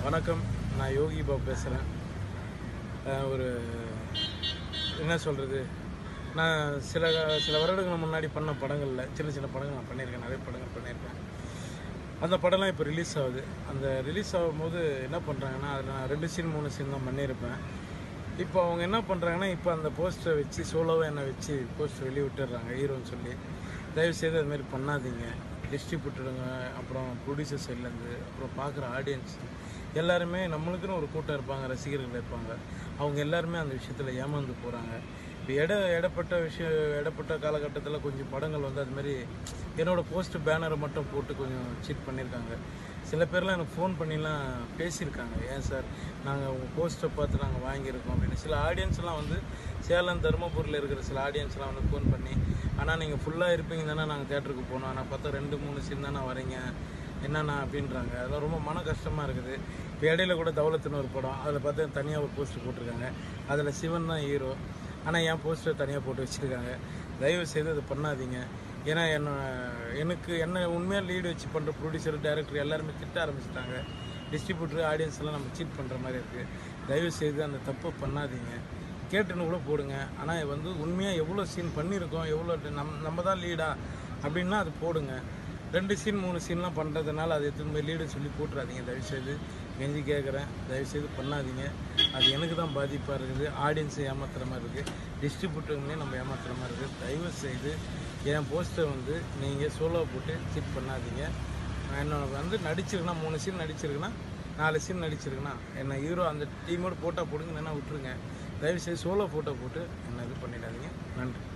வணக்கம் நான் யோகி பாபு பேசுகிறேன் ஒரு என்ன சொல்கிறது நான் சில சில வருடங்கள் முன்னாடி பண்ண படங்களில் சின்ன சின்ன படங்கள் நான் பண்ணியிருக்கேன் நிறைய படங்கள் பண்ணியிருக்கேன் அந்த படம்லாம் இப்போ ரிலீஸ் ஆகுது அந்த ரிலீஸ் ஆகும்போது என்ன பண்ணுறாங்கன்னா அதில் நான் ரெண்டு சீன் மூணு சீன் தான் பண்ணியிருப்பேன் இப்போ அவங்க என்ன பண்ணுறாங்கன்னா இப்போ அந்த போஸ்டரை வச்சு சோலோவாக என்னை வச்சு போஸ்டர் வெளியே விட்டுடுறாங்க ஹீரோன்னு சொல்லி தயவுசெய்து அது மாதிரி பண்ணாதீங்க டிஸ்ட்ரிபியூட்டருங்க அப்புறம் ப்ரொடியூசர் சைட்லேருந்து அப்புறம் பார்க்குற ஆடியன்ஸ் எல்லாருமே நம்மளுக்குன்னு ஒரு கூட்டம் இருப்பாங்க ரசிகர்கள் இருப்பாங்க அவங்க எல்லாருமே அந்த விஷயத்தில் ஏமாந்து போகிறாங்க இப்போ இட இடப்பட்ட விஷயம் இடப்பட்ட காலகட்டத்தில் கொஞ்சம் படங்கள் வந்து அது மாதிரி என்னோடய போஸ்ட் பேனரை மட்டும் போட்டு கொஞ்சம் சீட் பண்ணியிருக்காங்க சில பேர்லாம் எனக்கு ஃபோன் பண்ணிலாம் பேசியிருக்காங்க ஏன் சார் நாங்கள் உங்கள் போஸ்ட்டை பார்த்து நாங்கள் வாங்கியிருக்கோம் அப்படின்னு சில ஆடியன்ஸ்லாம் வந்து சேலம் தருமபுரியில் இருக்கிற சில ஆடியன்ஸ்லாம் வந்து ஃபோன் பண்ணி ஆனால் நீங்கள் ஃபுல்லாக இருப்பீங்க தானே நாங்கள் தேட்டருக்கு போனோம் ஆனால் பார்த்தா ரெண்டு மூணு சீன் தானே வரீங்க என்னண்ணா அப்படின்றாங்க அதெல்லாம் ரொம்ப மன கஷ்டமாக இருக்குது இப்போ இடையில கூட தௌலத்துன்னு ஒரு படம் அதில் பார்த்தா தனியாக ஒரு போஸ்டர் போட்டிருக்காங்க அதில் சிவன் தான் ஹீரோ ஆனால் என் போஸ்டர் தனியாக போட்டு வச்சுருக்காங்க தயவு செய்து அதை பண்ணாதீங்க ஏன்னா என்ன எனக்கு என்ன உண்மையாக லீடு வச்சு பண்ணுற ப்ரொடியூசர் டைரக்டர் எல்லாருமே திட்ட ஆரம்பிச்சிட்டாங்க டிஸ்ட்ரிபியூட்டர் ஆடியன்ஸ் எல்லாம் நம்ம சீட் பண்ணுற மாதிரி இருக்குது தயவு செய்து அந்த தப்பை பண்ணாதீங்க கேட்டுன்னு கூட போடுங்க ஆனால் வந்து உண்மையாக எவ்வளோ சீன் பண்ணியிருக்கோம் எவ்வளோ நம் நம்ம தான் லீடா அப்படின்னா அது போடுங்க ரெண்டு சீன் மூணு சீன்லாம் பண்ணுறதுனால அது எடுத்துன்னு போய் லீடு சொல்லி போட்டுறாதீங்க தயவுசெய்து கெஞ்சி கேட்குறேன் தயவுசெய்து பண்ணாதீங்க அது எனக்கு தான் பாதிப்பாக இருக்குது ஆடியன்ஸை ஏமாத்துற மாதிரி இருக்குது டிஸ்ட்ரிபியூட்டருங்களையும் நம்ம ஏமாத்துற மாதிரி இருக்குது தயவு செய்து என் போஸ்டர் வந்து நீங்கள் சோலோ போட்டு சீட் பண்ணாதீங்க என்னோட வந்து நடிச்சிருக்குன்னா மூணு சீன் நடிச்சிருக்குன்னா நாலு சீன் நடிச்சிருக்குன்னா என்ன ஹீரோ அந்த டீமோடு ஃபோட்டோ போடுங்க இல்லைன்னா விட்டுருங்க தயவுசெய்து சோலோ ஃபோட்டோ போட்டு என்ன இது பண்ணிடாதீங்க நன்றி